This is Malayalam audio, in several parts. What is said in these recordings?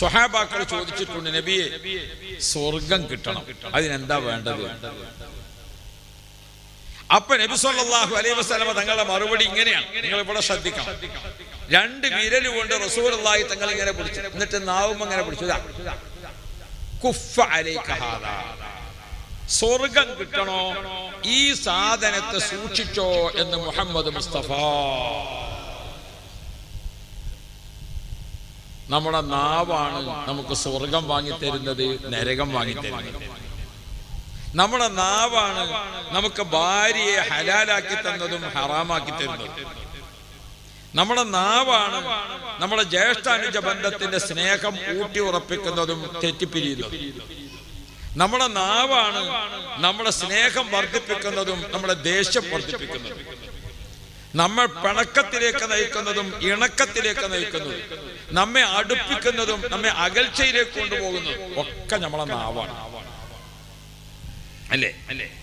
സ്വഹാബാക്കൾ ചോദിച്ചിട്ടുണ്ട് നബിയെ സ്വർഗം കിട്ടണം അതിനെന്താ വേണ്ടത് അപ്പൊ നബി സല്ലല്ലാഹു അലൈഹി വസല്ലമ തങ്ങളുടെ മറുപടി ഇങ്ങനെയാണ് നിങ്ങൾ ഇവിടെ ശ്രദ്ധിക്കണം രണ്ട് വിരൽ കൊണ്ട് റസൂലുള്ളാഹി തങ്ങൾ ഇങ്ങനെ പിടിച്ചു എന്നിട്ട് നാവും അങ്ങനെ പിടിച്ചു ഇതാ. കുഫ അലൈക ഹാദാ. സ്വർഗം കിട്ടണോ ഈ സാധനത്തെ സൂക്ഷിച്ചോ എന്ന് മുഹമ്മദ് മുസ്തഫ നമ്മുടെ നാവാണ് നമുക്ക് സ്വർഗം വാങ്ങിത്തരുന്നത് നരകം വാങ്ങിത്തരുന്നത് നമ്മുടെ നാവാണ് നമുക്ക് ഭാര്യയെ ഹലാലാക്കി തന്നതും ഹറാമാക്കി തരുന്നതും നമ്മുടെ നാവാണ് നമ്മുടെ ജ്യേഷ്ഠാനുജ ബന്ധത്തിന്റെ സ്നേഹം ഊട്ടി ഉറപ്പിക്കുന്നതും തെറ്റിപ്പിരിയുന്നതും നമ്മുടെ നാവാണ് നമ്മുടെ സ്നേഹം വർദ്ധിപ്പിക്കുന്നതും നമ്മുടെ ദേഷ്യം വർദ്ധിപ്പിക്കുന്നതും നമ്മൾ പിണക്കത്തിലേക്ക് നയിക്കുന്നതും ഇണക്കത്തിലേക്ക് നയിക്കുന്നതും നമ്മെ അടുപ്പിക്കുന്നതും നമ്മെ അകൽച്ചയിലേക്ക് കൊണ്ടുപോകുന്നതും ഒക്കെ നമ്മളെ നാവാണ് അല്ലേ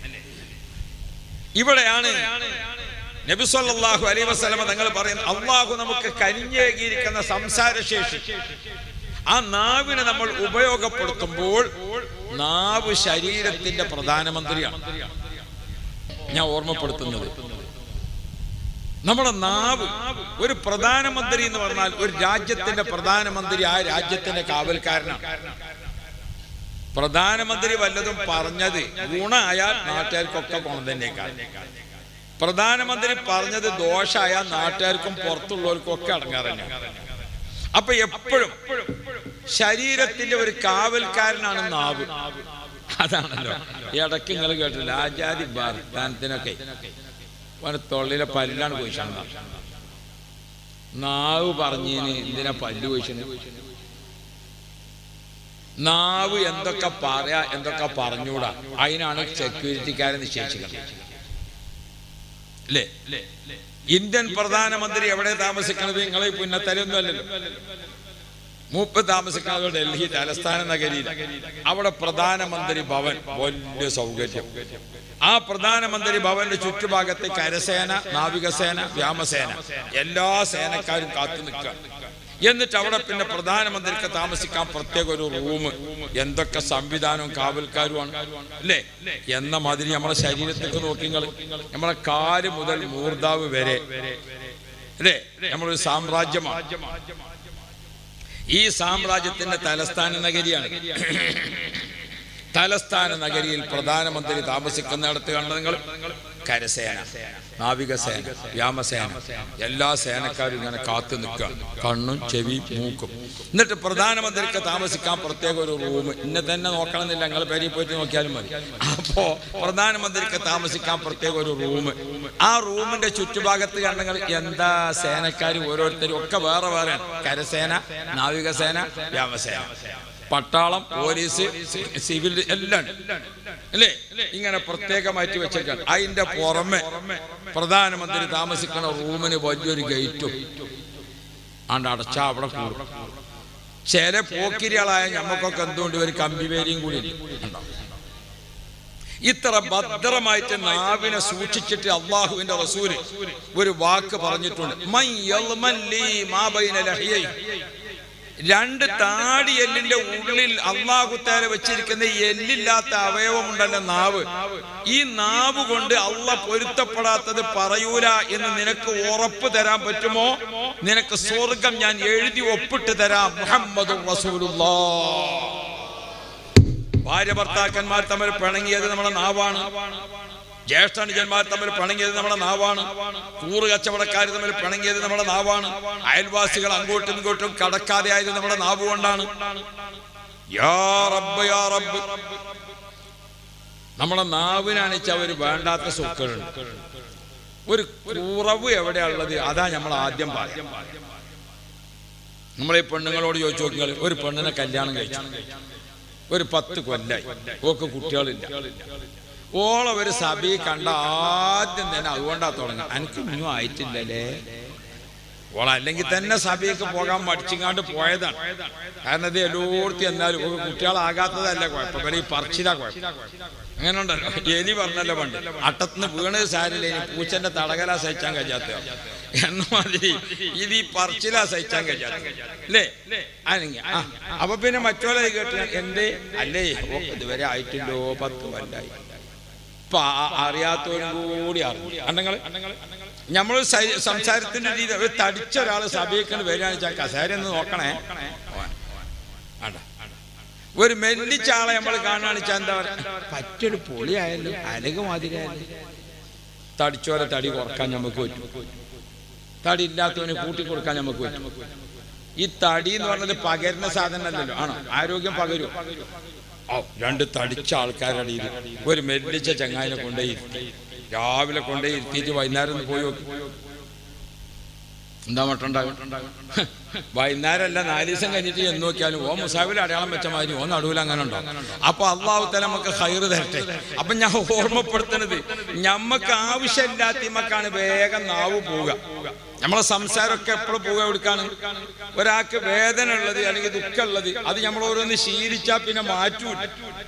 ഇവിടെയാണ് നബി സല്ലല്ലാഹു അലൈഹി വസല്ലമ തങ്ങൾ പറയുന്നത് അള്ളാഹു നമുക്ക് കനിഞ്ഞേകിയിരിക്കുന്ന സംസാരശേഷി ആ നാവിനെ നമ്മൾ ഉപയോഗപ്പെടുത്തുമ്പോൾ നാവ് ശരീരത്തിന്റെ പ്രധാനമന്ത്രിയാണ് ഞാൻ ഓർമ്മപ്പെടുത്തുന്നത് നമ്മുടെ നാവ് ഒരു പ്രധാനമന്ത്രി എന്ന് പറഞ്ഞാൽ ഒരു രാജ്യത്തിന്റെ പ്രധാനമന്ത്രി ആ രാജ്യത്തിന്റെ കാവൽക്കാരനാണ് പ്രധാനമന്ത്രി വല്ലതും പറഞ്ഞത് ഗുണമായാൽ നാട്ടുകാർക്കൊക്കെ ഗുണം തന്നെക്കാൾ പ്രധാനമന്ത്രി പറഞ്ഞത് ദോഷമായാൽ നാട്ടുകാർക്കും പുറത്തുള്ളവർക്കും ഒക്കെ അടങ്ങാറ് തന്നെയാണ് അപ്പൊ എപ്പോഴും ശരീരത്തിന്റെ ഒരു കാവൽക്കാരനാണ് നാവ് അതാണല്ലോ ഇടയ്ക്ക് നിങ്ങൾ കേട്ടില്ല ആചാരി വർത്താനത്തിനൊക്കെ അവന് തൊള്ളിലെ പല്ലാണ് പോയിച്ചാണ് നാവ് പറഞ്ഞതിന് എന്തിനാ പല്ല് പോയിച്ചത് നാവ് എന്തൊക്കെ പറയാ എന്തൊക്കെ പറഞ്ഞൂടാ അതിനാണ് സെക്യൂരിറ്റിക്കാരെ നിശ്ചയിച്ചിരിക്കുന്നത് അല്ലേ ഇന്ത്യൻ പ്രധാനമന്ത്രി എവിടെ താമസിക്കുന്നത് നിങ്ങൾ ഈ പുന്നത്തലൊന്നും അല്ലല്ലോ മൂപ്പ് താമസിക്കുന്നത് ഡൽഹി തലസ്ഥാന നഗരിയിൽ അവിടെ പ്രധാനമന്ത്രി ഭവൻ വലിയ സൗകര്യം ആ പ്രധാനമന്ത്രി ഭവന്റെ ചുറ്റുഭാഗത്ത് കരസേന നാവികസേന വ്യോമസേന എല്ലാ സേനക്കാരും കാത്തു നിൽക്കുക എന്നിട്ട് അവിടെ പിന്നെ പ്രധാനമന്ത്രിക്ക് താമസിക്കാൻ പ്രത്യേക ഒരു റൂം എന്തൊക്കെ സംവിധാനവും കാവൽക്കാരുമാണ് അല്ലേ എന്ന മാതിരി നമ്മളെ ശരീരത്തേക്ക് നോക്കി നിങ്ങൾ നമ്മളെ കാല് മുതൽ മൂർധാവ് വരെ അല്ലേ നമ്മളൊരു സാമ്രാജ്യമാണ് ഈ സാമ്രാജ്യത്തിന്റെ തലസ്ഥാന നഗരിയാണ് തലസ്ഥാന നഗരിയിൽ പ്രധാനമന്ത്രി താമസിക്കുന്നിടത്ത് കണ്ട നിങ്ങൾ കരസേന നാവികസേന വ്യോമസേന എല്ലാ സേനക്കാരും ഇങ്ങനെ കാത്തു നിൽക്കുക കണ്ണും ചെവി മൂക്കും എന്നിട്ട് പ്രധാനമന്ത്രിക്ക് താമസിക്കാൻ പ്രത്യേക ഒരു റൂം ഇന്നെ തന്നെ നോക്കണമെന്നില്ല നിങ്ങൾ പേരിൽ പോയിട്ട് നോക്കിയാലും മതി അപ്പോ പ്രധാനമന്ത്രിക്ക് താമസിക്കാൻ പ്രത്യേക ഒരു റൂം ആ റൂമിന്റെ ചുറ്റുഭാഗത്ത് കണ്ടെങ്കിൽ എന്താ സേനക്കാർ ഓരോരുത്തരും ഒക്കെ വേറെ വേറെ കരസേന നാവികസേന വ്യോമസേന പട്ടാളം പോലീസ് സിവിൽ എല്ലാം ഉണ്ട്. അല്ലേ ഇങ്ങനെ പ്രത്യേകമായിട്ട് വെച്ചേക്കാണ് അതിന്റെ പുറമെ പ്രധാനമന്ത്രി താമസിക്കുന്ന റൂമിന് വലിയൊരു ഗേറ്റും ആണ്ട് അടച്ചാ അവിടെ കൂടും ചില പോക്കിരികളായ ഞമ്മക്കൊക്കെ എന്തുകൊണ്ട് ഒരു കമ്പിവേരിയും കൂടി ഉണ്ടാവും ഇത്ര ഭദ്രമായിട്ട് നാവിനെ സൂക്ഷിച്ചിട്ട് അള്ളാഹുവിന്റെ റസൂല് ഒരു വാക്ക് പറഞ്ഞിട്ടുണ്ട് മൻ യൽമൻ ലീ മാ ബൈന ലഹിയൈ. രണ്ട് താടി എല്ലിന്റെ ഉള്ളിൽ അള്ളാഹുത്താല വെച്ചിരിക്കുന്ന ഈ എല്ലില്ലാത്ത അവയവമുണ്ടല്ലോ നാവ് ഈ നാവ് കൊണ്ട് അള്ള പൊരുത്തപ്പെടാത്തത് പറയൂല എന്ന് നിനക്ക് ഉറപ്പ് തരാൻ പറ്റുമോ നിനക്ക് സ്വർഗം ഞാൻ എഴുതി ഒപ്പിട്ട് തരാം മുഹമ്മദ് ഭാര്യ ഭർത്താക്കന്മാർ തമ്മിൽ പിണങ്ങിയത് നമ്മുടെ നാവാണ് ജ്യേഷ്ഠാനുജന്മാർ തമ്മിൽ പിണങ്ങിയത് നമ്മുടെ നാവാണ് കൂറ് കച്ചവടക്കാർ തമ്മിൽ പിണങ്ങിയത് നമ്മുടെ നാവാണ് അയൽവാസികൾ അങ്ങോട്ടും ഇങ്ങോട്ടും കടക്കാതെ ആയത് നമ്മുടെ നാവ് കൊണ്ടാണ് യാ റബ്ബ് യാ റബ്ബ് നമ്മുടെ നാവിനാണിച്ച ഒരു വേണ്ടാത്ത സുക്കളുണ്ട് ഒരു കുറവ് എവിടെയുള്ളത് അതാ നമ്മൾ ആദ്യം പറയും നമ്മളീ പെണ്ണുങ്ങളോട് ചോദിച്ചു നോക്കിയാൽ ഒരു പെണ്ണിനെ കല്യാണം കഴിച്ചു ഒരു പത്ത് കൊല്ലായി ഓക്ക് കുട്ടികളില്ല ഓളെ ഒരു സഭയിൽ കണ്ട ആദ്യം തന്നെ അതുകൊണ്ടാ തുടങ്ങുക എനിക്ക് ഒന്നും ആയിട്ടില്ലല്ലേ ഓൾ അല്ലെങ്കിൽ തന്നെ സഭയ്ക്ക് പോകാൻ മടിച്ചിങ്ങാണ്ട് പോയതാണ് കാരണം ഇത് എല്ലായിടത്തും എന്നാലും ഒരു കുട്ടികളാകാത്തതല്ല കുഴപ്പം ഇവരെ ഈ പറച്ചിലാ കുഴപ്പം അങ്ങനെ ഉണ്ടല്ലോ എലി പറഞ്ഞല്ലോ പണ്ട് അട്ടത്തിന് വീണ് സാരില്ല ഇനി പൂച്ചന്റെ തടകല സഹിച്ചാൻ കഴിയാത്ത എന്ന മാതിരി ഇത് ഈ പറച്ചിലാ സഹിച്ചാൻ കഴിയാത്ത അല്ലേ ആണെങ്കിൽ ആ അപ്പൊ പിന്നെ മറ്റോലെ കേട്ട എന്റെ അല്ലേ ഓ, ഇതുവരെ ആയിട്ടില്ലോ പത്ത് കൊല്ലായി ഇപ്പൊ ആ- അറിയാത്തവരും കൂടി അറിഞ്ഞു അണ്ണങ്ങള് നമ്മൾ സംസാരത്തിന്റെ രീതി ഒരു തടിച്ച ഒരാൾ സഭയ്ക്ക് വരികയാണെന്ന് വെച്ചാൽ കസേര ഒന്ന് നോക്കണേ ആണ്ട. ഒരു മെല്ലിച്ചാളെ നമ്മൾ കാണുകയാണെന്ന് വെച്ചാൽ എന്താ പറയുക പറ്റൊരു പൊളിയായാലും അലക് മാതിരിയായാലും തടിച്ചോലെ തടി കുറക്കാൻ നമുക്ക് പറ്റും തടി ഇല്ലാത്തവന് കൂട്ടി കൊടുക്കാൻ നമുക്ക് പറ്റും ഈ തടി എന്ന് പറഞ്ഞത് പകരുന്ന സാധനമല്ലല്ലോ ആണോ ആരോഗ്യം പകരും ഓ രണ്ട് തടിച്ച ആൾക്കാരുടെ ഇടയിൽ ഒരു മെല്ലിച്ച ചങ്ങായിനെ കൊണ്ടുപോയി ഇരുത്തി രാവിലെ കൊണ്ടുപോയി ഇരുത്തിയിട്ട് വൈകുന്നേരം ഒന്ന് പോയി നോക്കി എന്താ മട്ടുണ്ടാകും വൈകുന്നേരം അല്ല നാല് ദിവസം കഴിഞ്ഞിട്ട് എന്ന് നോക്കിയാലും ഓ മുസാഫിൽ അടയാളം വെച്ച മാതിരി ഓ നടുവിൽ അങ്ങനെ ഉണ്ടോ അപ്പൊ അള്ളാഹു തല നമുക്ക് ഹൈറ് തരട്ടെ അപ്പൊ ഞാൻ ഓർമ്മപ്പെടുത്തുന്നത് ഞമ്മക്ക് ആവശ്യമില്ലാത്തമക്കാണ് വേഗം നാവ് പോവുക നമ്മളെ സംസാരമൊക്കെ എപ്പോഴും പോവുക എവിടുക്കാണ് ഒരാൾക്ക് വേദന ഉള്ളത് അല്ലെങ്കിൽ ദുഃഖമുള്ളത് അത് നമ്മൾ ഓരോന്ന് ശീലിച്ചാൽ പിന്നെ മാറ്റൂല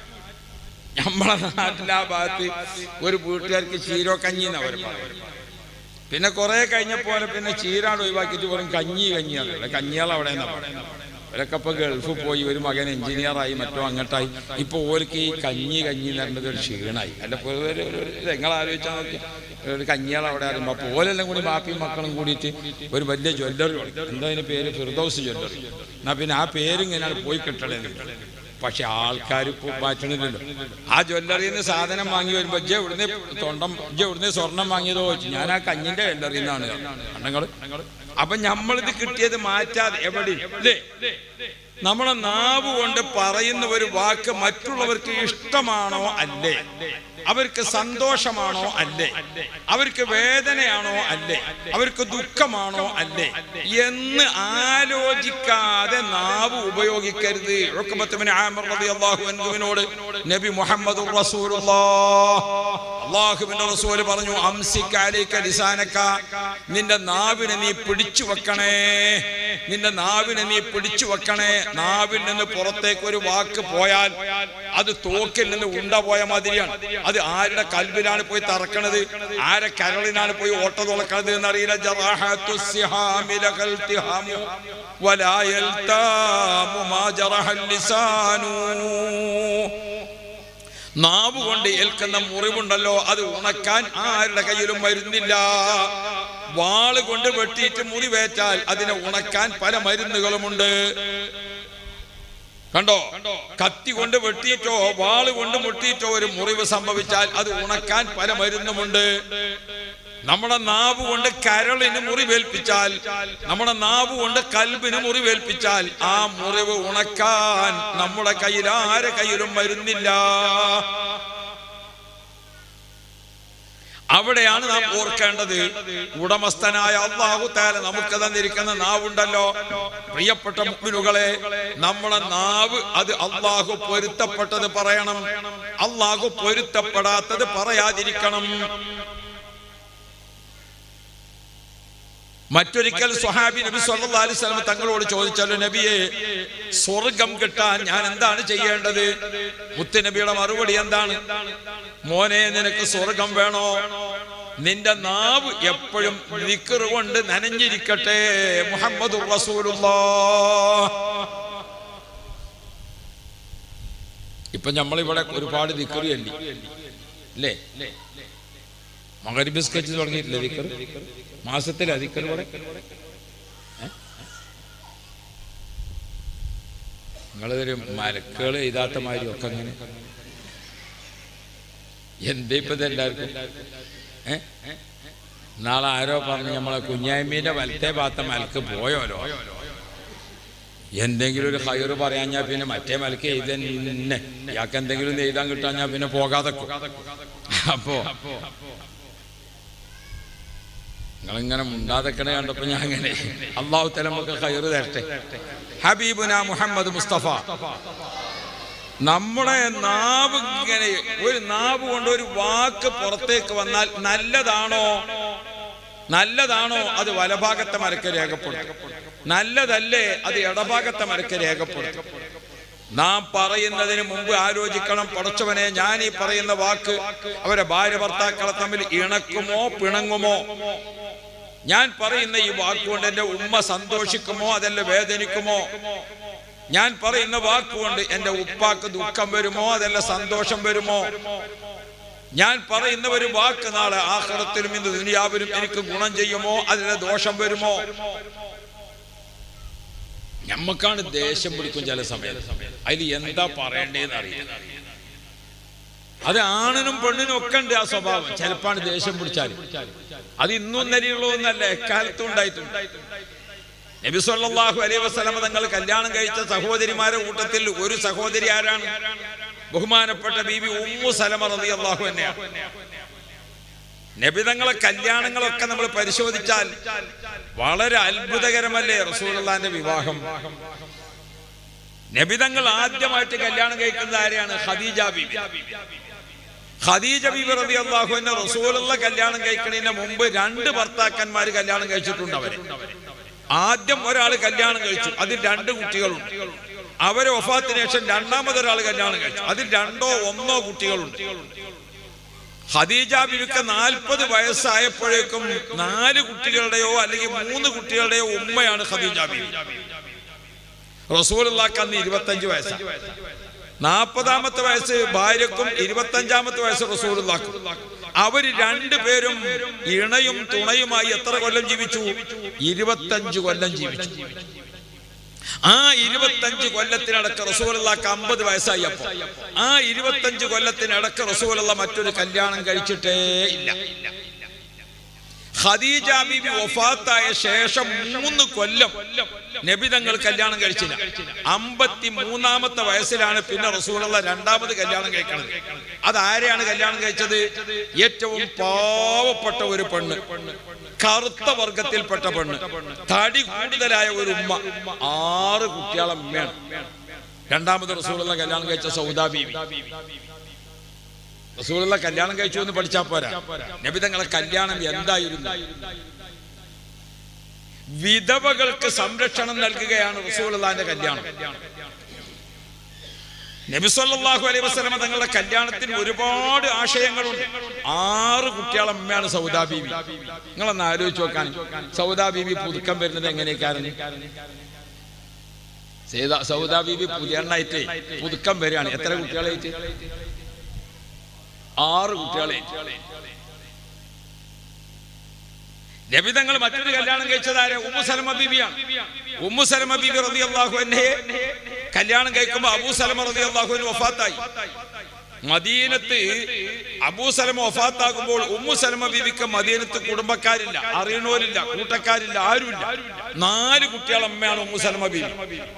നമ്മളെ നാട്ടിലെ ആ ഭാഗത്ത് ഒരു വീട്ടുകാർക്ക് ചീരോ കഞ്ഞി എന്നാ അവർ പറയുന്നത് പിന്നെ കുറെ കഴിഞ്ഞപ്പോലെ പിന്നെ ചീരാട് ഒഴിവാക്കിയിട്ട് വെറും കഞ്ഞി കഞ്ഞിയാണ് കഞ്ഞിയാൾ അവിടെ നിന്നാ പറയുന്നത് അവരൊക്കെ ഇപ്പൊ ഗൾഫിൽ പോയി ഒരു മകൻ എഞ്ചിനീയറായി മറ്റോ അങ്ങോട്ടായി ഇപ്പൊ ഓർക്ക് ഈ കഞ്ഞി കഞ്ഞി എന്ന് പറയുന്നത് ഒരു ക്ഷീണായി അല്ല ഇപ്പൊ ഒരു- ഒരു- ഒരു- നിങ്ങൾ ആലോചിച്ചാൽ നോക്കി ഒരു കഞ്ഞിയാൾ അവിടെ അറിയുമ്പോൾ അപ്പൊ ഓലെല്ലാം കൂടി ബാപ്പിയും മക്കളും കൂടിയിട്ട് ഒരു വലിയ ജ്വല്ലറി എന്താ അതിന് പേര് ഫിർദൌസ് ജ്വല്ലറി എന്നാ പിന്നെ ആ പേര് ഇങ്ങനെയാണ് പോയി കിട്ടണേ പക്ഷെ ആൾക്കാർ മാറ്റണില്ലല്ലോ ആ ജ്വല്ലറിയിൽ നിന്ന് സാധനം വാങ്ങി വരുമ്പോ ഇജ്ജ ഇവിടുന്ന് തൊണ്ടം ഇജ്ജ ഇവിടുന്ന് സ്വർണം വാങ്ങിയതോ ചോദിച്ചു ഞാൻ ആ കഞ്ഞിന്റെ ജ്വല്ലറിയിൽ നിന്നാണ് അണ്ണങ്ങള് അപ്പൊ നമ്മളിത് കിട്ടിയത് മാറ്റാതെ എവിടെ അല്ലേ നമ്മളെ നാവ് കൊണ്ട് പറയുന്ന ഒരു വാക്ക് മറ്റുള്ളവർക്ക് ഇഷ്ടമാണോ അല്ലേ അവർക്ക് സന്തോഷമാണോ അല്ലേ അവർക്ക് വേദനയാണോ അല്ലേ അവർക്ക് ദുഃഖമാണോ അല്ലേ എന്ന് ആലോചിക്കാതെ നാവ് ഉപയോഗിക്കരുത് ഉഖബത്തുബ്നു ആമിർ റളിയല്ലാഹു അൻഹുവിനോട് നബി മുഹമ്മദ് അള്ളാഹുവിന്റെ റസൂല് പറഞ്ഞു അംസിക് അലൈക ലിസാനക നിന്റെ നാവിനെ നീ പിടിച്ചു വെക്കണേ നിന്റെ നാവിനെ നീ പിടിച്ചു വെക്കണേ നാവിൽ നിന്ന് പുറത്തേക്ക് ഒരു വാക്ക് പോയാൽ അത് തോക്കിൽ നിന്ന് ഉണ്ട പോയ മാതിരിയാണ് അത് ആരുടെ കൽബിലാണ് പോയി തറക്കണത് ആരെ കരളിനാണ് പോയി ഓട്ട തുളക്കണത് എന്നറിയില്ല ജറാഹത്തു സിഹാമി ലകൽ തിഹാമു വലാ യൽതാമു മാ ജറഹൽ ലിസാനു നാവ് കൊണ്ട് ഏൽക്കുന്ന മുറിവുണ്ടല്ലോ അത് ഉണക്കാൻ ആരുടെ കയ്യിലും വരുന്നില്ല വാള് കൊണ്ട് വെട്ടിയിട്ട് മുറിവേറ്റാൽ അതിനെ ഉണക്കാൻ പല മരുന്നുകളുമുണ്ട് കണ്ടോ കത്തി കൊണ്ട് വെട്ടിയിട്ടോ വാള് കൊണ്ട് മുട്ടിയിട്ടോ ഒരു മുറിവ് സംഭവിച്ചാൽ അത് ഉണക്കാൻ പല മരുന്നുമുണ്ട് നമ്മുടെ നാവ് കൊണ്ട് കരളിന് മുറിവേൽപ്പിച്ചാൽ നമ്മുടെ നാവ് കൊണ്ട് കൽബിന് മുറിവേൽപ്പിച്ചാൽ ആ മുറിവ് ഉണക്കാൻ നമ്മുടെ കയ്യിൽ ആരെ കയ്യിലും വരുന്നില്ല അവിടെയാണ് നാം ഓർക്കേണ്ടത് ഉടമസ്ഥനായ അള്ളാഹു താല നമുക്ക് തന്നിരിക്കുന്ന നാവുണ്ടല്ലോ പ്രിയപ്പെട്ട മുഗ്മിനുകളെ നമ്മുടെ നാവ് അത് അള്ളാഹു പൊരുത്തപ്പെട്ടത് പറയണം അള്ളാഹു പൊരുത്തപ്പെടാത്തത് പറയാതിരിക്കണം മറ്റൊരിക്കൽ സ്വഹാബി നബി സല്ലല്ലാഹു അലൈഹി വസല്ലം തങ്ങളോട് ചോദിച്ചല്ലോ നബിയെ സ്വർഗം കിട്ടാൻ ഞാൻ എന്താണ് ചെയ്യേണ്ടത് മുത്ത് നബിയുടെ മറുപടി എന്താണ് മോനെ നിനക്ക് സ്വർഗം വേണോ നിന്റെ നാവ് എപ്പോഴും ദിക്റ് കൊണ്ട് നനഞ്ഞിരിക്കട്ടെ മുഹമ്മദ് ഇപ്പൊ നമ്മളിവിടെ ഒരുപാട് ദിക്കറി അല്ലേ അല്ലേ മകരിബ് സ്കെച്ച് തുടങ്ങിയിട്ടില്ലേ ദിക്കർ മാസത്തിൽ അധിക്കൽ കൂടെ നിങ്ങളൊരു മലക്കുകൾ എഴുതാത്ത മാതിരി ഒക്കെ അങ്ങനെ എന്തേ ഇപ്പൊ ഇതെല്ലാവർക്കും ഏ നാളെ ആരോ പറഞ്ഞു നമ്മളെ കുഞ്ഞായ്മീന്റെ വലത്തെ ഭാഗത്ത മലക്ക് പോയോലോ എന്തെങ്കിലും ഒരു ഹയറ് പറയാഞ്ഞാ പിന്നെ മറ്റേ മലക്ക് എഴുതന്നെ ഇയാൾക്ക് എന്തെങ്കിലും ഒന്ന് എഴുതാൻ കിട്ടാഞ്ഞാ പിന്നെ പോകാതെ അപ്പോ നിങ്ങളിങ്ങനെ മുണ്ടാതെക്കണ കണ്ടപ്പോ ഞാൻ അങ്ങനെ അള്ളാഹു തല നമുക്ക് ഹയറ് തരട്ടെ ഹബീബുന മുഹമ്മദ് മുസ്തഫ നമ്മുടെ നാവ് ഇങ്ങനെ ഒരു നാവ് കൊണ്ട് ഒരു വാക്ക് പുറത്തേക്ക് വന്നാൽ നല്ലതാണോ നല്ലതാണോ അത് വലഭാഗത്തെ മരക്ക് രേഖപ്പെടുത്തും നല്ലതല്ലേ അത് ഇടഭാഗത്തെ മരക്ക് രേഖപ്പെടുത്തും നാം പറയുന്നതിന് മുമ്പ് ആലോചിക്കണം പടച്ചവനെ ഞാൻ ഈ പറയുന്ന വാക്ക് അവരെ ഭാര്യ ഭർത്താക്കളെ തമ്മിൽ ഇണക്കുമോ പിണങ്ങുമോ ഞാൻ പറയുന്ന ഈ വാക്കുകൊണ്ട് എന്റെ ഉമ്മ സന്തോഷിക്കുമോ അതല്ല വേദനിക്കുമോ ഞാൻ പറയുന്ന വാക്കുകൊണ്ട് എന്റെ ഉപ്പാക്ക് ദുഃഖം വരുമോ അതല്ല സന്തോഷം വരുമോ ഞാൻ പറയുന്ന ഒരു വാക്ക് നാളെ ആഹ്റത്തിലും ഇന്ന് ദുനിയാവിലും എനിക്ക് ഗുണം ചെയ്യുമോ അതിന് ദോഷം വരുമോ ഞമ്മക്കാണ് ദേഷ്യം പിടിക്കും ചില സമയത്ത് അതിൽ എന്താ പറയേണ്ടതെന്ന് അറിയാം അത് ആണിനും പെണ്ണിനും ഒക്കെ ഉണ്ട് ആ സ്വഭാവം ചിലപ്പാണ് ദേഷ്യം പിടിച്ചാൽ അത് ഇന്നും നിലയുള്ളതൊന്നല്ല എക്കാലത്തും ഉണ്ടായിട്ടുണ്ട് നബി സല്ലല്ലാഹു അലൈഹി വസല്ലമ തങ്ങൾ കല്യാണം കഴിച്ച സഹോദരിമാരുടെ കൂട്ടത്തിൽ ഒരു സഹോദരി ആരാണ് ബഹുമാനപ്പെട്ട ബീബി ഉമ്മു സലമ റളിയല്ലാഹു അൻഹ നബിതങ്ങളെ കല്യാണങ്ങളൊക്കെ നമ്മൾ പരിശോധിച്ചാൽ വളരെ അത്ഭുതകരമല്ലേ റസൂലുള്ളാന്റെ വിവാഹം നബിതങ്ങൾ ആദ്യമായിട്ട് കല്യാണം കഴിക്കുന്നത് ആരെയാണ് ഖദീജ ബീബി ഖദീജ ബീബി റളിയല്ലാഹു അൻഹ റസൂലുള്ള കല്യാണം കഴിക്കുന്നതിന് മുമ്പ് രണ്ട് ഭർത്താക്കന്മാർ കല്യാണം കഴിച്ചിട്ടുണ്ട് അവരെ ആദ്യം ഒരാൾ കല്യാണം കഴിച്ചു അതിൽ രണ്ട് കുട്ടികളുണ്ട് അവരെ ഒഫാത്തിന് ശേഷം രണ്ടാമതൊരാൾ കല്യാണം കഴിച്ചു അതിൽ രണ്ടോ ഒന്നോ കുട്ടികളുണ്ട് ഖദീജ ബിവിക്ക് നാൽപ്പത് വയസ്സായപ്പോഴേക്കും നാല് കുട്ടികളുടെയോ അല്ലെങ്കിൽ മൂന്ന് കുട്ടികളുടെയോ ഉമ്മയാണ് ഖദീജ ബിവി റസൂലുള്ളാക്ക് അന്ന് ഇരുപത്തഞ്ച് വയസ്സാണ് നാൽപ്പതാമത്തെ വയസ്സ് ഭാര്യക്കും ഇരുപത്തഞ്ചാമത്തെ വയസ്സ് റസൂലുള്ളാക്കും അവര് രണ്ടുപേരും ഇണയും തുണയുമായി എത്ര കൊല്ലം ജീവിച്ചു ഇരുപത്തഞ്ച് കൊല്ലം ജീവിച്ചു ആ ഇരുപത്തഞ്ച് കൊല്ലത്തിനടക്ക് റസൂലുള്ളാക്ക് അമ്പത് വയസ്സായി അപ്പൊ ആ ഇരുപത്തഞ്ച് കൊല്ലത്തിനടക്ക് റസൂലുള്ള മറ്റൊരു കല്യാണം കഴിച്ചിട്ടേ ഇല്ല ഖദീജ ബീബി വഫാത്തായ ശേഷം മൂന്ന് കൊല്ലം നബിതങ്ങൾ കല്യാണം കഴിച്ചില്ല അമ്പത്തി മൂന്നാമത്തെ വയസ്സിലാണ് പിന്നെ റസൂലുള്ള രണ്ടാമത് കല്യാണം കഴിക്കുന്നത് അതാരെയാണ് കല്യാണം കഴിച്ചത് ഏറ്റവും പാവപ്പെട്ട ഒരു പെണ്ണ് കറുത്ത വർഗത്തിൽപ്പെട്ട പെണ്ണ് തടി കൂടുതലായ ഒരു ഉമ്മ ആറ് കുട്ടികളെ ഉമ്മയാണ് രണ്ടാമത് റസൂലുള്ള കല്യാണം കഴിച്ച സൗദാ ബീവി റസൂലുള്ള കല്യാണം കഴിച്ചു എന്ന് പഠിച്ചാ പോരാ നബിതങ്ങളെ കല്യാണം എന്തായിരുന്നു വിധവകൾക്ക് സംരക്ഷണം നൽകുകയാണ് റസൂലുള്ളാന്റെ കല്യാണം നബി സല്ലല്ലാഹു അലൈഹി വസല്ലമ തങ്ങളുടെ കല്യാണത്തിന് ഒരുപാട് ആശയങ്ങളുണ്ട് ആറ് കുട്ടികളെ അമ്മയാണ് സൗദാ ബീവി നിങ്ങളൊന്ന് ആലോചിച്ച് നോക്കാൻ സൗദാ ബീവി പുതുക്കം വരുന്നത് എങ്ങനെയൊക്കെയാണ് സൗദാ ബീവി പുതിയ എണ്ണായിട്ട് പുതുക്കം വരികയാണ് എത്ര കുട്ടികളായിട്ട് ആറ് കുട്ടികളെ നബിതങ്ങൾ മറ്റൊരു കല്യാണം കഴിച്ചതാരെ ഉമ്മു സലമ ബീബിയാണ് ഉമ്മു സലമ ബീബി റളിയല്ലാഹു അൻഹയെ കല്യാണം കഴിക്കുമ്പോൾ അബൂ സലമ റളിയല്ലാഹു അൻഹു വഫാത്തായി മദീനത്ത് അബൂ സലമ വഫാത്താകുമ്പോൾ ഉമ്മു സലമ ബീബിക്ക് മദീനത്ത് കുടുംബക്കാരില്ല അറിയണോരില്ല കൂട്ടക്കാരില്ല ആരുമില്ല നാല് കുട്ടികളമ്മയാണ് ഉമ്മു സലമ ബീബി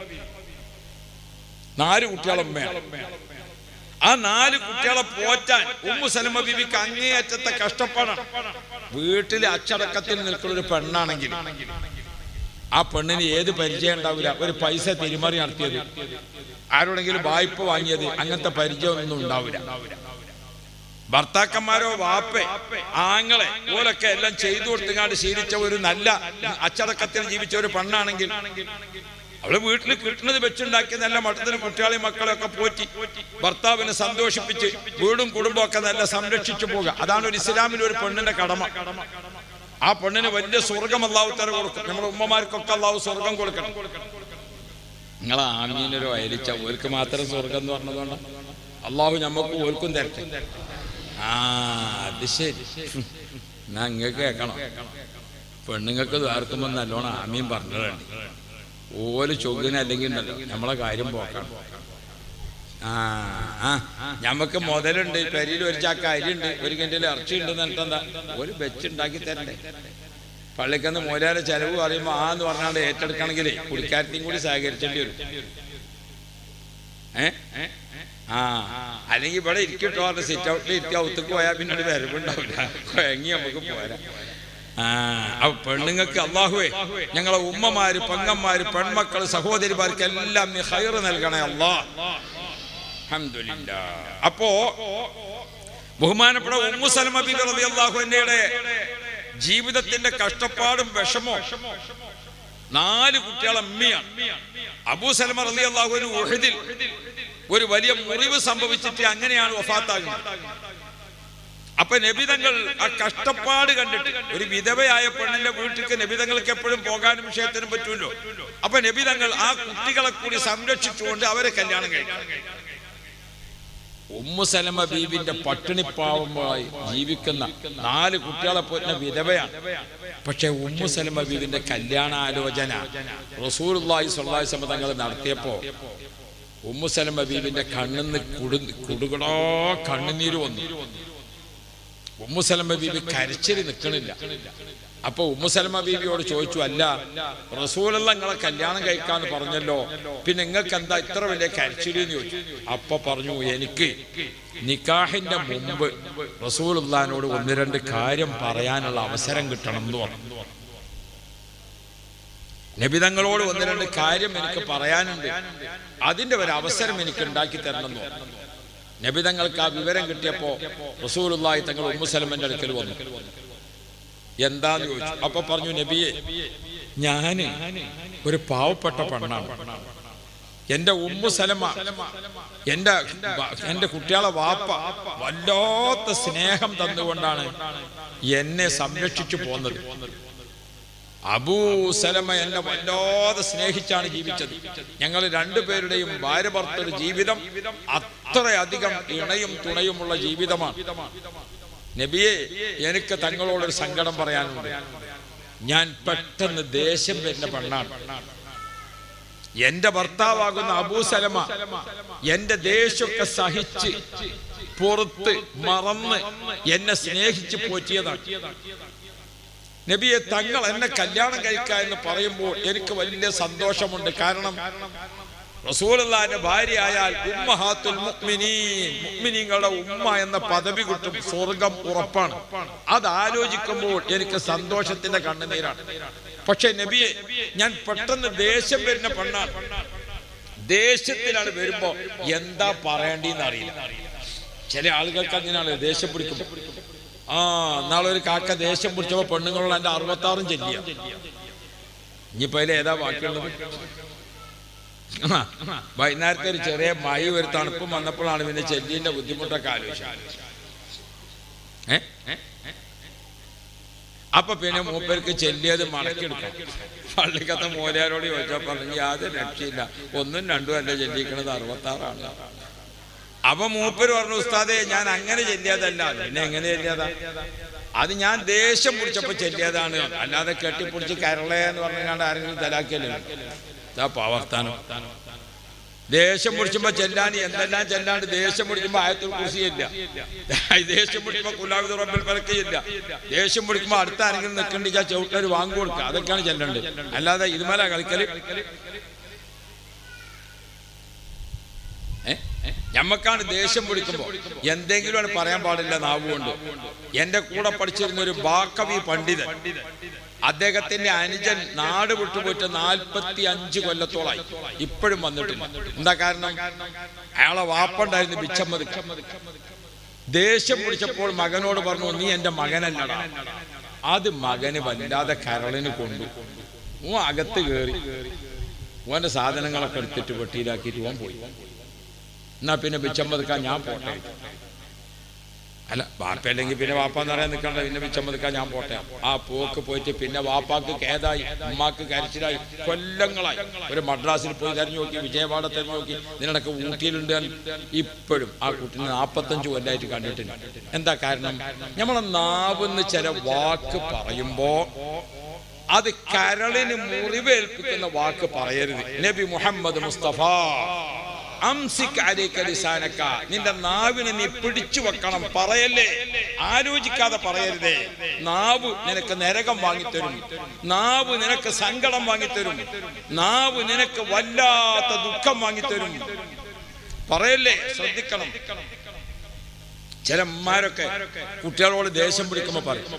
നാല് കുട്ടികളമ്മയാണ് ആ നാല് കുട്ടികളെ പോറ്റാൻ ഉമ്മു സലമ ബിബിക്ക് അങ്ങേയറ്റത്തെ കഷ്ടപ്പാടാണ് വീട്ടിലെ അച്ചടക്കത്തിൽ നിൽക്കുന്ന ഒരു പെണ്ണാണെങ്കിൽ ആ പെണ്ണിന് ഏത് പരിചയം ഉണ്ടാവില്ല ഒരു പൈസ തിരിമറി നടത്തിയത് ആരോടെങ്കിലും വായ്പ വാങ്ങിയത് അങ്ങനത്തെ പരിചയമൊന്നും ഉണ്ടാവില്ല ഭർത്താക്കന്മാരോ വാപ്പെ ആങ്ങളെ ഓലൊക്കെ എല്ലാം ചെയ്തു കൊടുത്തുകാണ്ട് ശീലിച്ച ഒരു നല്ല അച്ചടക്കത്തിൽ ജീവിച്ച ഒരു പെണ്ണാണെങ്കിൽ അവള് വീട്ടിൽ കിട്ടുന്നത് വെച്ചുണ്ടാക്കി നല്ല മട്ടത്തിന് കുട്ടികളെയും മക്കളെയൊക്കെ പോറ്റി ഭർത്താവിനെ സന്തോഷിപ്പിച്ച് വീടും കുടുംബവും ഒക്കെ നല്ല സംരക്ഷിച്ചു പോകുക അതാണ് ഒരു ഇസ്ലാമിൽ ഒരു പെണ്ണിന്റെ കടമ ആ പെണ്ണിന് വലിയ സ്വർഗം അള്ളാഹു തര കൊടുക്കും നമ്മുടെ ഉമ്മമാർക്കൊക്കെ അള്ളാഹു സ്വർഗം കൊടുക്കണം നിങ്ങൾ ആമീനൊരു അയലിച്ച ഓർക്ക് മാത്രം സ്വർഗം എന്ന് പറഞ്ഞതുകൊണ്ട് അള്ളാഹു നമുക്ക് ഓർക്കും തരട്ടെ ആ അത് ശരി എന്നാ നിങ്ങൾക്ക് കേൾക്കണം പെണ്ണുങ്ങൾക്ക് ദ്വാർക്കുമ്പോൾ നല്ലോണം ആമീൻ പറഞ്ഞതാണ് ഓല് ചൊല്ലിന് അല്ലെങ്കിൽ ഉണ്ടല്ലോ നമ്മളെ കാര്യം പോക്കണം ആ ആ ഞമ്മക്ക് മുതലുണ്ട് പെരിയിൽ ഒരു ചാക്ക അരിയുണ്ട് ഒരു കിൻഡിൽ ഇറച്ചി ഉണ്ട് എന്നിട്ട് എന്താ ഒരു വെച്ചുണ്ടാക്കി തരണ്ടേ പള്ളിക്കന്ന് മൂലാരെ ചെലവ് പറയുമ്പോൾ ആ എന്ന് പറഞ്ഞാണ്ട് ഏറ്റെടുക്കണമെങ്കിൽ കുടിക്കാരത്തെയും കൂടി സഹകരിച്ചേണ്ടി വരും ഏ ആ അല്ലെങ്കിൽ ഇവിടെ ഇരിക്കട്ടോ പറഞ്ഞ സിറ്റ് ഔട്ടിൽ ഇരിക്കുക ഒത്തുക്ക് പോയാൽ പിന്നെ ഒരു വരവുണ്ടാവില്ല കുഴങ്ങി നമുക്ക് പോരാ ആ അപ്പൊ പെണ്ണുങ്ങൾക്ക് അള്ളാഹുവേ ഞങ്ങളെ ഉമ്മമാര് പെങ്ങന്മാര് പെൺമക്കള് സഹോദരിമാർക്ക് എല്ലാം നീ ഹൈറ് നൽകണേ അള്ളാ അൽഹംദുലില്ലാ. അപ്പോ ബഹുമാനപ്പെട്ട ഉമ്മു സലമ ബിബി റളിയല്ലാഹു അൻഹയുടെ ജീവിതത്തിന്റെ കഷ്ടപ്പാടും വിഷമോ നാല് കുട്ടികളെ അമ്മയാണ് അബൂ സലമ റലി അള്ളാഹു ഒരു ഉഹദിൽ ഒരു വലിയ മുറിവ് സംഭവിച്ചിട്ട് അങ്ങനെയാണ് വഫാത്താകുന്നത് അപ്പൊ നബിതങ്ങൾ ആ കഷ്ടപ്പാട് കണ്ടിട്ട് ഒരു വിധവയായ പെണ്ണിന്റെ വീട്ടിലേക്ക് നബിതങ്ങൾക്ക് എപ്പോഴും പോകാനും വിഷയത്തിനും പറ്റുമല്ലോ അപ്പൊ നബിതങ്ങൾ ആ കുട്ടികളെ കൂടി സംരക്ഷിച്ചുകൊണ്ട് അവരെ കല്യാണം കഴിക്കും ഉമ്മു സലമ ബീബിന്റെ പട്ടിണിപ്പാവമായി ജീവിക്കുന്ന നാല് കുട്ടികളെ പോറ്റുന്ന വിധവയാണ് പക്ഷെ ഉമ്മു സലമ ബീബിന്റെ കല്യാണാലോചന റസൂലുള്ളാഹി സ്വല്ലല്ലാഹി വസല്ലം തങ്ങൾ നടത്തിയപ്പോ ഉമ്മു സലമ ബീബിന്റെ കണ്ണിന്ന് കുടു കുടുകുടോ കണ്ണുനീര് വന്നു ഉമ്മുസലമ ബീബി കരച്ചിൽ നിൽക്കണില്ല അപ്പൊ ഉമ്മുസലമ ബീബിയോട് ചോദിച്ചു അല്ല റസൂലുള്ള നിങ്ങളെ കല്യാണം കഴിക്കാന്ന് പറഞ്ഞല്ലോ പിന്നെ നിങ്ങൾക്ക് എന്താ ഇത്ര വലിയ കരച്ചിൽ എന്ന് ചോദിച്ചു അപ്പൊ പറഞ്ഞു എനിക്ക് നിക്കാഹിന്റെ മുമ്പ് റസൂലുള്ളാനോട് ഒന്ന് രണ്ട് കാര്യം പറയാനുള്ള അവസരം കിട്ടണം എന്ന് പറഞ്ഞു നബിതങ്ങളോട് ഒന്ന് രണ്ട് കാര്യം എനിക്ക് പറയാനുണ്ട് അതിന്റെ ഒരു അവസരം എനിക്ക് ഉണ്ടാക്കി തരണം എന്ന് പറഞ്ഞു നബിതങ്ങൾക്ക് ആ വിവരം കിട്ടിയപ്പോ റസൂലുള്ളാഹി തങ്ങൾ ഉമ്മുസലമന്റെ അടുക്കൽ വന്നു എന്താന്ന് ചോദിച്ചു അപ്പൊ പറഞ്ഞു നബിയെ ഞാന് ഒരു പാവപ്പെട്ട പെണ്ണാണ് എന്റെ ഉമ്മു സലമ എന്റെ എന്റെ കുട്ടികളെ വാപ്പ വല്ലാത്ത സ്നേഹം തന്നുകൊണ്ടാണ് എന്നെ സംരക്ഷിച്ചു പോന്നത് അബൂ സലമ എന്നെ വല്ലാതെ സ്നേഹിച്ചാണ് ജീവിച്ചത് ഞങ്ങൾ രണ്ടുപേരുടെയും ഭാര്യ ഭർത്തൃ ജീവിതം അത്രയധികം ഇണയും തുണയുമുള്ള ജീവിതമാണ് നബിയെ എനിക്ക് തങ്ങളോടൊരു സങ്കടം പറയാനുണ്ട് ഞാൻ പെട്ടെന്ന് ദേഷ്യം വരുന്ന പെണ്ണാണ് എന്റെ ഭർത്താവാകുന്ന അബൂ സലമ എന്റെ ദേഷ്യമൊക്കെ സഹിച്ച് പുറത്ത് മറന്ന് എന്നെ സ്നേഹിച്ച് പോറ്റിയതാണ് നബിയെ തങ്ങൾ എന്നെ കല്യാണം കഴിക്കുക എന്ന് പറയുമ്പോൾ എനിക്ക് വലിയ സന്തോഷമുണ്ട് കാരണം റസൂലുള്ളാന്റെ ഭാര്യയായാൽ ഉമ്മഹാത്തുൽ മുഅ്മിനീൻ മുഅ്മിനീങ്ങളുടെ ഉമ്മ എന്ന പദവി കിട്ടും സ്വർഗം ഉറപ്പാണ് അത് ആലോചിക്കുമ്പോൾ എനിക്ക് സന്തോഷത്തിന്റെ കണ്ണുനീരാണ് പക്ഷെ നബിയെ ഞാൻ പെട്ടെന്ന് ദേഷ്യം വരുന്ന പെണ്ണാണ് ദേഷ്യത്തിലാണ് വരുമ്പോ എന്താ പറയേണ്ടിന്ന് അറിയില്ല ചില ആളുകൾക്ക് അങ്ങനെയാണ് ദേഷ്യം പിടിക്കും ആ നാളെ ഒരു കാക്ക ദേഷ്യം പിടിച്ചപ്പോ പെണ്ണുങ്ങളോട് എന്റെ അറുപത്തി ആറും ചെല്ലിയ ഇനിയിപ്പോ അതിൽ ഏതാ ബാക്കിയുള്ളത് ആ, വൈകുന്നേരത്തെ ഒരു ചെറിയ മഴ ഒരു തണുപ്പും വന്നപ്പോഴാണ് പിന്നെ ചെല്ലിന്റെ ബുദ്ധിമുട്ടൊക്കെ ആലോചിച്ചത് ഏ അപ്പൊ പിന്നെ മൂപ്പർക്ക് ചെല്ലിയത് മടക്കിയെടുക്കാം പള്ളിക്കത്തെ മോലിയാരോട് ചോദിച്ചാൽ പറഞ്ഞു യാതൊരു രക്ഷയില്ല ഒന്നും രണ്ടും അല്ല ചെല്ലിക്കണത് അറുപത്തി ആറാണ് അപ്പൊ മൂപ്പര് പറഞ്ഞു ഉസ്താദെ ഞാൻ അങ്ങനെ ചെല്ലിയതല്ല പിന്നെ എങ്ങനെ ചെല്ലിയതാ അത് ഞാൻ ദേഷ്യം പിടിച്ചപ്പോ ചെല്ലിയതാണ് അല്ലാതെ കെട്ടിപ്പിടിച്ച് കരളേ എന്ന് പറഞ്ഞാണ്ട് ആരെങ്കിലും തലാക്കിയല്ലേ ഇതാ പാവർത്താനം ദേഷ്യം പിടിച്ചുമ്പോ ചെല്ലാൻ എന്തെല്ലാം ചെല്ലാണ്ട് ദേഷ്യം പിടിക്കുമ്പോ ആയത്തിൽ കുസിയില്ല ദേഷ്യം പിടിക്കുമ്പോ കുലാവിത് റബ്ബിൽ പലക്കയില്ല ദേഷ്യം പിടിക്കുമ്പോ അടുത്ത ആരെങ്കിലും നിൽക്കണ്ടെങ്കിൽ ആ ചവിട്ടൊരു വാങ്ങു കൊടുക്കുക അതൊക്കെയാണ് ചെല്ലേണ്ടത് അല്ലാതെ ഇതുമല കളിക്കല് ഞമ്മക്കാണ് ദേഷ്യം പിടിക്കുമ്പോ എന്തെങ്കിലും ആണ് പറയാൻ പാടില്ല നാവുകൊണ്ട് എന്റെ കൂടെ പഠിച്ചിരുന്ന ഒരു ബാക്കവി പണ്ഡിതൻ അദ്ദേഹത്തിന്റെ അനുജൻ നാട് വിട്ടുപോയിട്ട് നാൽപ്പത്തി അഞ്ച് കൊല്ലത്തോളായി ഇപ്പോഴും വന്നിട്ടില്ല എന്താ കാരണം അയാളെ വാപ്പുണ്ടായിരുന്നു ബിച്ചമ്മത് ദേഷ്യം പിടിച്ചപ്പോൾ മകനോട് പറഞ്ഞു നീ എന്റെ മകനല്ലടാ അത് മകന് വല്ലാതെ കരളിന് കൊണ്ടു ഓ അകത്ത് കയറി ഓന്റെ സാധനങ്ങളൊക്കെ എടുത്തിട്ട് വെട്ടിയിലാക്കിയിട്ട് ഓൻ പോയി എന്നാ പിന്നെ ബിച്ചമ്മതുക്കാൻ ഞാൻ പോട്ടെ അല്ല വാപ്പ അല്ലെങ്കിൽ പിന്നെ വാപ്പ എന്ന് പറയാൻ നിൽക്കണ്ട പിന്നെ ബിച്ചമ്മതുക്കാൻ ഞാൻ പോട്ടെ ആ പോക്ക് പോയിട്ട് പിന്നെ വാപ്പാക്ക് കേതായി ഉമ്മാക്ക് കരച്ചിലായി കൊല്ലങ്ങളായി ഒരു മദ്രാസിൽ പോയി തെരഞ്ഞു നോക്കി വിജയവാഡ തെരഞ്ഞു നോക്കി ഇതിനിടക്ക് ഊട്ടിയിലുണ്ട് ഇപ്പോഴും ആ കുട്ടിനെ നാൽപ്പത്തഞ്ച് കൊല്ലായിട്ട് കണ്ടിട്ടില്ല എന്താ കാരണം നമ്മളെ നാവെന്ന് ചില വാക്ക് പറയുമ്പോ അത് കരളിന് മുറിവേൽപ്പിക്കുന്ന വാക്ക് പറയരുത് നബി മുഹമ്മദ് മുസ്തഫ അംസിക് അലൈക ലിസാനക നിന്റെ നാവിനെ നീ പിടിച്ചു വെക്കണം പറയല്ലേ ആലോചിക്കാതെ പറയരുതേ നാവ് നിനക്ക് നരകം വാങ്ങിത്തരും നാവ് നിനക്ക് സങ്കടം വാങ്ങിത്തരും നാവ് നിനക്ക് വല്ലാത്ത ദുഃഖം വാങ്ങിത്തരും പറയല്ലേ ശ്രദ്ധിക്കണം ചില അമ്മമാരൊക്കെ കുട്ടികളോട് ദേഷ്യം പിടിക്കുമ്പോ പറയും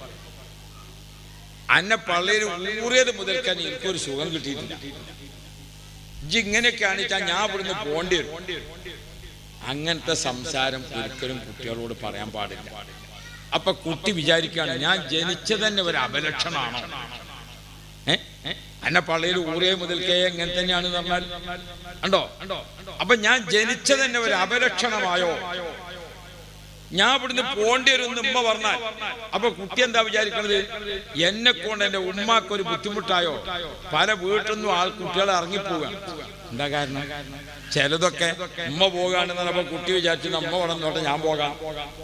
അന്നെ പള്ളിയിൽ ഊറിയത് മുതൽക്കാൻ എനിക്കൊരു സുഖം കിട്ടിയിട്ടില്ല ഇജ്ജ് ഇങ്ങനെയൊക്കെ ആണിച്ചാൽ ഞാൻ ഇവിടുന്ന് പോണ്ടി വരും അങ്ങനത്തെ സംസാരം ഒരിക്കലും കുട്ടികളോട് പറയാൻ പാടില്ല അപ്പൊ കുട്ടി വിചാരിക്കാണ് ഞാൻ ജനിച്ചത് തന്നെ ഒരു അപലക്ഷണമാണോ ഏ എന്നെ പള്ളിയിൽ ഊറിയ മുതൽക്കേ എങ്ങനെ തന്നെയാണ് പറഞ്ഞാൽ ഉണ്ടോ അപ്പൊ ഞാൻ ജനിച്ചത് തന്നെ ഒരു അപലക്ഷണമായോ ഞാൻ ഇവിടുന്ന് പോണ്ടി വരും എന്ന് ഉമ്മ പറഞ്ഞാൽ അപ്പൊ കുട്ടി എന്താ വിചാരിക്കണത് എന്നെ കൊണ്ട് എന്റെ ഉമ്മാക്ക് ഒരു ബുദ്ധിമുട്ടായോ പല വീട്ടിൽ നിന്നും ആൾ കുട്ടികളെ ഇറങ്ങിപ്പോവുക എന്താ കാരണം ചിലതൊക്കെ ഉമ്മ പോകാണെന്ന് പറഞ്ഞപ്പോ കുട്ടി വിചാരിച്ചു അമ്മ വളർന്നോട്ടെ ഞാൻ പോകാം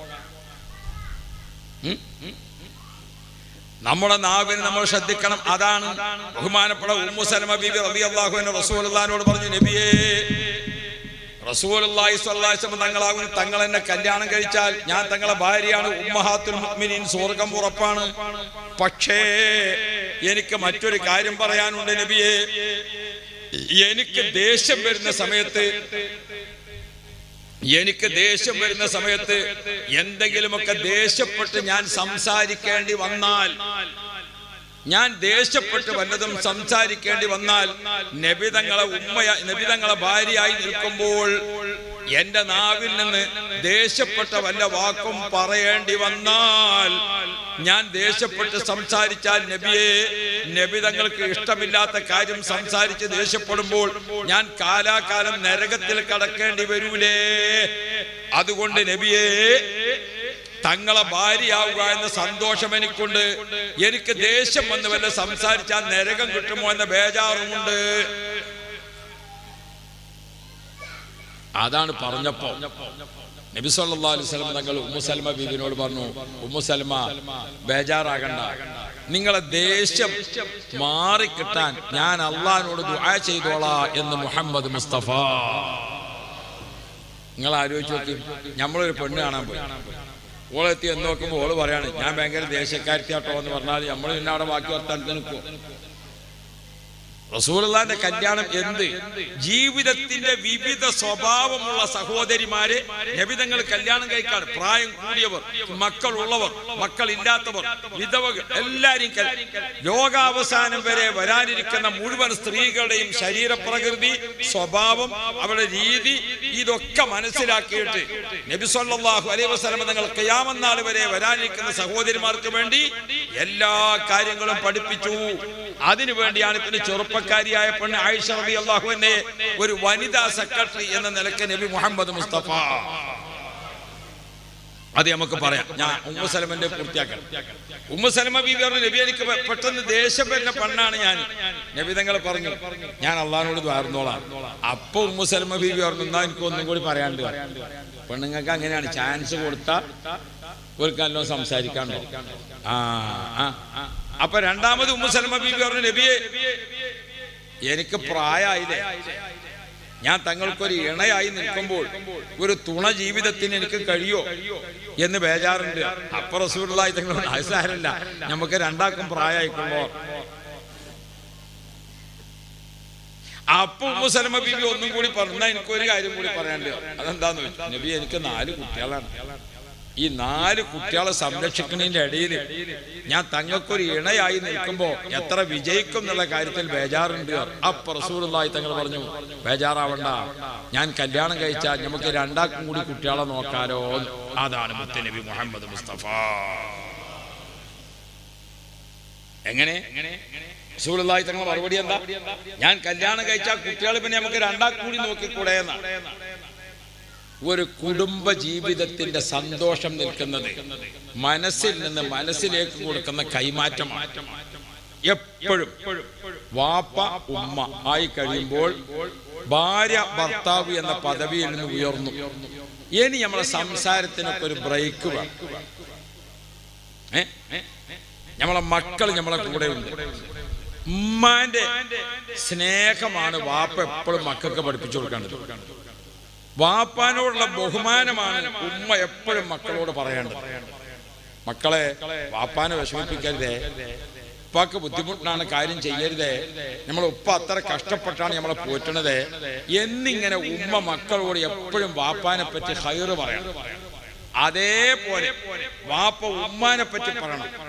ഉം? നമ്മുടെ നാവിന് നമ്മൾ ശ്രദ്ധിക്കണം അതാണ് ബഹുമാനപ്പെട്ട ഉമ്മു സലമ ബീബി റളിയല്ലാഹു അൻഹ റസൂലുള്ളാഹിനോട് പറഞ്ഞു നബിയേ റസൂലുള്ളാഹി സ്വല്ലല്ലാഹി അലൈഹി വസല്ലം തങ്ങളാകുന്നു തങ്ങൾ എന്നെ കല്യാണം കഴിച്ചാൽ ഞാൻ തങ്ങളെ ഭാര്യയാണ് ഉമ്മഹാത്തുൽ മുഅ്മിനീൻ സ്വർഗം ഉറപ്പാണ് പക്ഷേ എനിക്ക് മറ്റൊരു കാര്യം പറയാനുണ്ട് നബിയേ എനിക്ക് ദേഷ്യം വരുന്ന സമയത്ത് എനിക്ക് ദേഷ്യം വരുന്ന സമയത്ത് എന്തെങ്കിലുമൊക്കെ ദേഷ്യപ്പെട്ട് ഞാൻ സംസാരിക്കേണ്ടി വന്നാൽ ഞാൻ ദേഷ്യപ്പെട്ട് വല്ലതും സംസാരിക്കേണ്ടി വന്നാൽ നബിതങ്ങളെ ഉമ്മയ നബിതങ്ങളെ ഭാര്യയായി നിൽക്കുമ്പോൾ എന്റെ നാവിൽ നിന്ന് ദേഷ്യപ്പെട്ട വല്ല വാക്കും പറയേണ്ടി വന്നാൽ ഞാൻ ദേഷ്യപ്പെട്ട് സംസാരിച്ചാൽ നബിയെ നബി തങ്ങൾക്ക് ഇഷ്ടമില്ലാത്ത കാര്യം സംസാരിച്ച് ദേഷ്യപ്പെടുമ്പോൾ ഞാൻ കാലാകാലം നരകത്തിൽ കടക്കേണ്ടി വരൂലേ അതുകൊണ്ട് നബിയെ തങ്ങളെ ഭാര്യയാവുക എന്ന സന്തോഷം എനിക്കുണ്ട് എനിക്ക് ദേഷ്യം വന്ന് വല്ല സംസാരിച്ചാൽ നരകം കിട്ടുമോ എന്ന ബേജാറുമുണ്ട് അതാണ് പറഞ്ഞപ്പോ നബി സല്ലല്ലാഹു അലൈഹി വസല്ലം തങ്ങൾ ഉമ്മു സൽമ ബീബിനോട് പറഞ്ഞു ഉമ്മു സൽമ ബേജാറാകണ്ട നിങ്ങളെ ദേഷ്യം മാറിക്കിട്ടാൻ ഞാൻ അള്ളഹാനോട് ദുആ ചെയ്തോളാ എന്ന് മുഹമ്മദ് മുസ്തഫ നിങ്ങൾ ആലോചിച്ച് നോക്കി നമ്മളൊരു പെണ്ണ് കാണാൻ പോയി ഓളെത്തി എന്ന് നോക്കുമ്പോൾ ഓള് പറയാണ് ഞാൻ ഭയങ്കര ദേശക്കാരത്തിയാട്ടോ എന്ന് പറഞ്ഞാൽ നമ്മൾ പിന്നെ അവിടെ ബാക്കി വർത്താനത്തിന് നിൽക്കുമോ റസൂലുള്ളാന്റെ കല്യാണം എന്ത് ജീവിതത്തിന്റെ വിവിധ സ്വഭാവമുള്ള സഹോദരിമാരെ നബിതങ്ങൾ കല്യാണം കഴിക്കാണ് പ്രായം കൂടിയവർ മക്കളുള്ളവർ മക്കളില്ലാത്തവർ വിധവകൾ എല്ലാരെയും കൽ- ലോകാവസാനം വരെ വരാനിരിക്കുന്ന മുഴുവൻ സ്ത്രീകളുടെയും ശരീരപ്രകൃതി സ്വഭാവം അവരുടെ രീതി ഇതൊക്കെ മനസ്സിലാക്കിയിട്ട് നബി സല്ലല്ലാഹു അലൈഹി വസല്ലം തങ്ങൾ ഖിയാമത്ത് നാൾ വരെ വരാനിരിക്കുന്ന സഹോദരിമാർക്ക് വേണ്ടി എല്ലാ കാര്യങ്ങളും പഠിപ്പിച്ചു അതിനു വേണ്ടിയാണ് പിന്നെ ചെറുപ്പക്കാരിയായ പെണ്ണ് ആയിഷ റബി അള്ളാഹുവിനെ ഒരു വനിതാ സെക്രട്ടറി എന്ന നിലക്ക് നബി മുഹമ്മദ് മുസ്തഫ അത് നമുക്ക് പറയാം ഞാൻ ഉമ്മു സലമന്റെ പൂർത്തിയാക്കണം ഉമ്മു സലമ ബീബി പറഞ്ഞു നബി എനിക്ക് പെ- പെട്ടെന്ന് ദേഷ്യം വരുന്ന പെണ്ണാണ് ഞാൻ നബി തങ്ങൾ പറഞ്ഞു ഞാൻ അള്ളഹാനോട് ദ്വാർന്നോളാം അപ്പൊ ഉമ്മു സലമ ബീബി പറഞ്ഞു എന്നാ എനിക്ക് ഒന്നും കൂടി പറയാണ്ട് പെണ്ണുങ്ങൾക്ക് അങ്ങനെയാണ് ചാൻസ് കൊടുത്ത ഒരു നല്ലോ സംസാരിക്കാണ്ടോ ആ ആ ആ. അപ്പൊ രണ്ടാമത് ഉമ്മു സലമ ബീബി പറഞ്ഞു നബിയെ എനിക്ക് പ്രായമായില്ലേ ഞാൻ തങ്ങൾക്കൊരു ഇണയായി നിൽക്കുമ്പോൾ ഒരു തുണ ജീവിതത്തിന് എനിക്ക് കഴിയോ എന്ന് ബേജാറുണ്ട് അപ്പൊ റസൂലായി തങ്ങൾ ആസാരല്ല നമുക്ക് രണ്ടാക്കും പ്രായമായിക്കൊള്ളോ അപ്പൊ ഉമ്മു ബീബി ഒന്നും കൂടി പറഞ്ഞാ എനിക്ക് ഒരു കാര്യം കൂടി പറയാണ്ട് അതെന്താന്ന് വെച്ചു നബി എനിക്ക് നാല് കുട്ടികളാണ് ഈ നാല് കുട്ടികളെ സംരക്ഷിക്കുന്നതിന്റെ ഇടയിൽ ഞാൻ തങ്ങൾക്കൊരു ഇണയായി നിൽക്കുമ്പോ എത്ര വിജയിക്കും എന്നുള്ള കാര്യത്തിൽ ബേജാറുണ്ട് അപ്പൊ റസൂലുള്ളാഹി തങ്ങൾ പറഞ്ഞു ബേജാറാവണ്ട ഞാൻ കല്യാണം കഴിച്ചാൽ നമുക്ക് രണ്ടാക്കും കൂടി കുട്ടികളെ നോക്കാലോ അതാണ് മുത്തനബി മുഹമ്മദ് മുസ്തഫ എങ്ങനെ റസൂലുള്ളാഹി തങ്ങൾ മറുപടി എന്താ ഞാൻ കല്യാണം കഴിച്ചാൽ കുട്ടികൾ പിന്നെ നമുക്ക് രണ്ടാക്കും കൂടി നോക്കിക്കൂടെ എന്നാണ് ഒരു കുടുംബ ജീവിതത്തിന്റെ സന്തോഷം നിൽക്കുന്നത് മനസ്സിൽ നിന്ന് മനസ്സിലേക്ക് കൊടുക്കുന്ന കൈമാറ്റമാണ് എപ്പോഴും വാപ്പ ഉമ്മ ആയി കഴിയുമ്പോൾ ഭാര്യ ഭർത്താവ് എന്ന പദവിയിൽ നിന്ന് ഉയർന്നു ഇനി നമ്മളെ സംസാരത്തിനൊക്കെ ഒരു ബ്രേക്ക് വേണം ഏ നമ്മളെ മക്കൾ നമ്മളെ കൂടെ ഉണ്ട് ഉമ്മാന്റെ സ്നേഹമാണ് വാപ്പ എപ്പോഴും മക്കൾക്ക് പഠിപ്പിച്ചു കൊടുക്കേണ്ടത് വാപ്പാനോടുള്ള ബഹുമാനമാണ് ഉമ്മ എപ്പോഴും മക്കളോട് പറയേണ്ടത് മക്കളെ വാപ്പാനെ വിഷമിപ്പിക്കരുതേ ഉപ്പാക്ക് ബുദ്ധിമുട്ടാണ് കാര്യം ചെയ്യരുതേ നമ്മളെ ഉപ്പ അത്ര കഷ്ടപ്പെട്ടാണ് നമ്മളെ പോറ്റണത് എന്നിങ്ങനെ ഉമ്മ മക്കളോട് എപ്പോഴും വാപ്പാനെ പറ്റി ഹൈറ് പറയണം അതേപോലെ വാപ്പ ഉമ്മാനെ പറ്റി പറയണം